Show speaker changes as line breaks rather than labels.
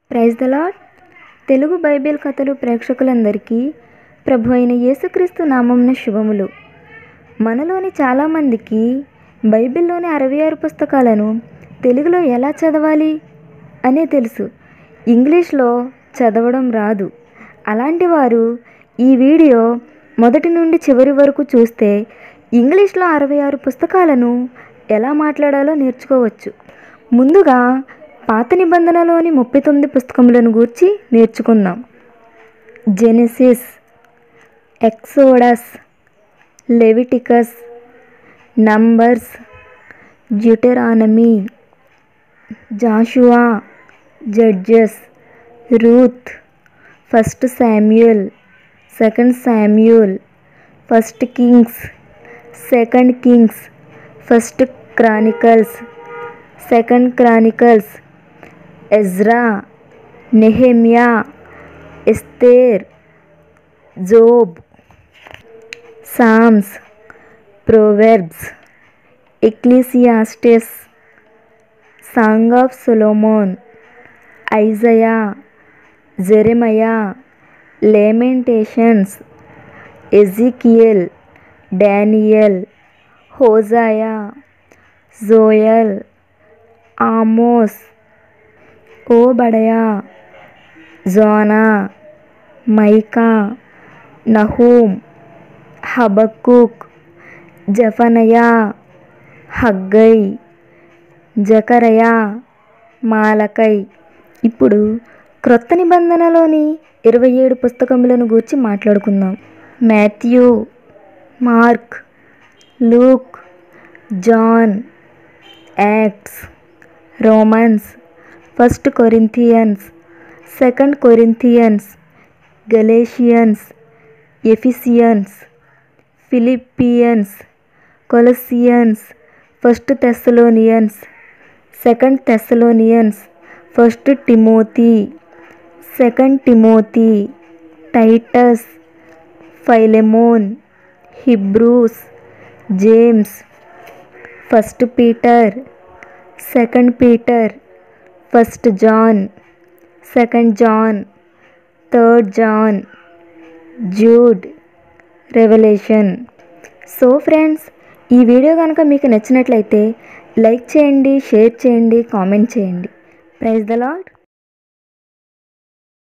praise the lord Telugu Bible కథలు ప్రేక్షకులందరికీ ప్రభు అయిన యేసుక్రీస్తు నామంన శుభములు మనలోని చాలామందికి బైబిల్లోని అరవై ఆరు పుస్తకాలను తెలుగులో ఎలా చదవాలి అనే తెలుసు ఇంగ్లీష్లో చదవడం రాదు అలాంటి వారు ఈ వీడియో మొదటి నుండి చివరి వరకు చూస్తే ఇంగ్లీష్లో అరవై ఆరు పుస్తకాలను ఎలా మాట్లాడాలో నేర్చుకోవచ్చు ముందుగా పాత నిబంధనలోని ముప్పై తొమ్మిది పుస్తకములను గూర్చి నేర్చుకుందాం Genesis Exodus Leviticus Numbers Deuteronomy Joshua Judges Ruth first Samuel second Samuel first Kings second Kings first Chronicles second Chronicles Ezra Nehemiah Esther Job Psalms Proverbs Ecclesiastes Song of Solomon Isaiah Jeremiah Lamentations Ezekiel Daniel Hosea Joel Amos Obadiah Jonah Micah Nahum Habakkuk Zephaniah Haggai Zechariah Malachi ఇప్పుడు క్రొత్త నిబంధనలోని ఇరవై ఏడు పుస్తకములను గూర్చి మాట్లాడుకుందాం Matthew Mark Luke John Acts Romans first Corinthians second Corinthians Galatians ఎఫిసియన్స్ Philippians Colossians first Thessalonians second Thessalonians first Timothy second Timothy Titus Philemon Hebrews James first Peter second Peter first John second John third John Jude Revelation so friends ఈ video కనుక మీకు నచ్చినట్లయితే like చేయండి share చేయండి comment చేయండి praise the lord